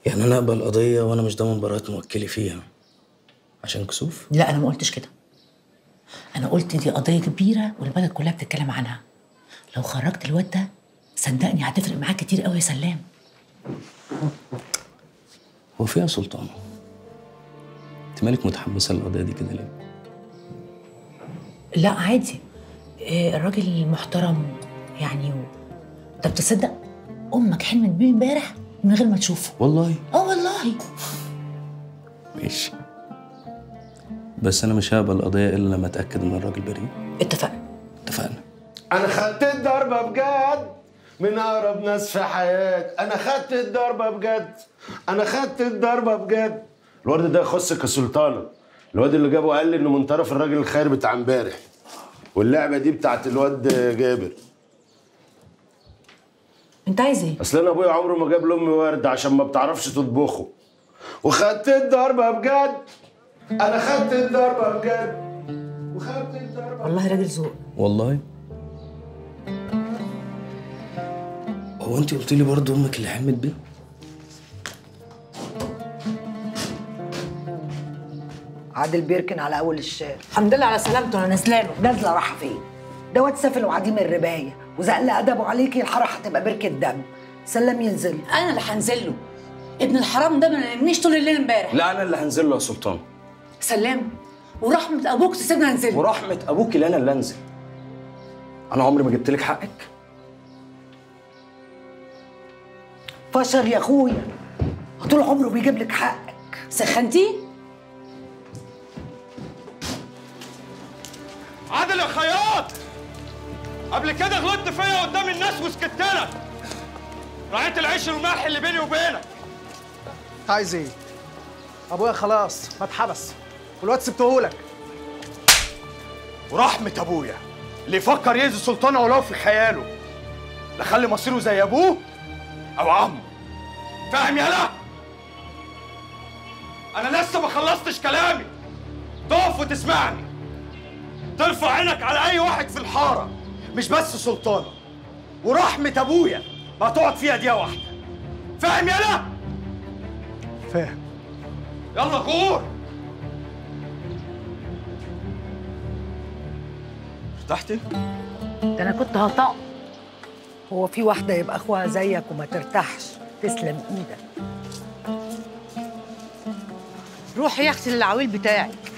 يعني انا اقبل قضيه وانا مش ضامن براءه موكلي فيها عشان كسوف لا انا ما قلتش كده انا قلت دي قضيه كبيره والبلد كلها بتتكلم عنها لو خرجت الواد ده صدقني هتفرق معاك كتير قوي يا سلام هو فيها سلطان انت مالك متحمسه للقضيه دي كده ليه لا عادي إيه، الراجل محترم يعني و... طب تصدق امك حلمت بيه امبارح من غير ما تشوفه والله اه والله ماشي بس انا مش هقبل القضيه الا لما اتاكد ان الراجل بريء اتفقنا اتفقنا انا خدت الضربه بجد من اقرب ناس في حياتي انا خدت الضربه بجد انا خدت الضربه بجد الورد ده يخصك يا سلطانه الواد اللي جابه قال لي انه من طرف الراجل الخير بتاع امبارح واللعبه دي بتاعت الواد جابر انت عايز ايه اصل انا ابويا عمره ما جاب لامي ورد عشان ما بتعرفش تطبخه وخدت الضربه بجد انا خدت الضربه بجد وخدت الضربه والله راجل ذوق والله هو انت قلت لي برضه امك اللي حلمت بيه عادل بيركن على اول الشارع الحمد لله على سلامته انا نازله له نازله رايحه فين ده واد سافل وعديم الربايه وزقل ادبه عليكي الحاره هتبقى بركه دم سلم ينزل انا اللي هنزل له ابن الحرام ده ما نامنيش طول الليل امبارح لا انا اللي هنزل له يا سلطان سلام ورحمه ابوك تسيبنا انزل ورحمه ابوك اللي انا اللي انزل انا عمري ما جبت لك حقك فشل يا اخويا طول عمره بيجيب لك حقك سخنتيه عادل يا خياط قبل كده غلطت فيا قدام الناس وسكت لك راعيت العيش والملح اللي بيني وبينك عايز ايه؟ ابويا خلاص ما اتحبس والواد سبتهولك ورحمة أبويا اللي يفكر يأذي سلطانة ولو في خياله لا خلي مصيره زي أبوه أو عمه فاهم يالا؟ أنا لسه ما خلصتش كلامي تقف وتسمعني ترفع عينك على أي واحد في الحارة مش بس سلطانة ورحمة أبويا ما تقعد فيها دقيقة واحدة فاهم يالا؟ فاهم يلا غور ارتحتي؟ ده انا كنت هطق هو في واحده يبقى اخوها زيك وما ترتاحش تسلم ايدك روحي يا اختي للعويل بتاعك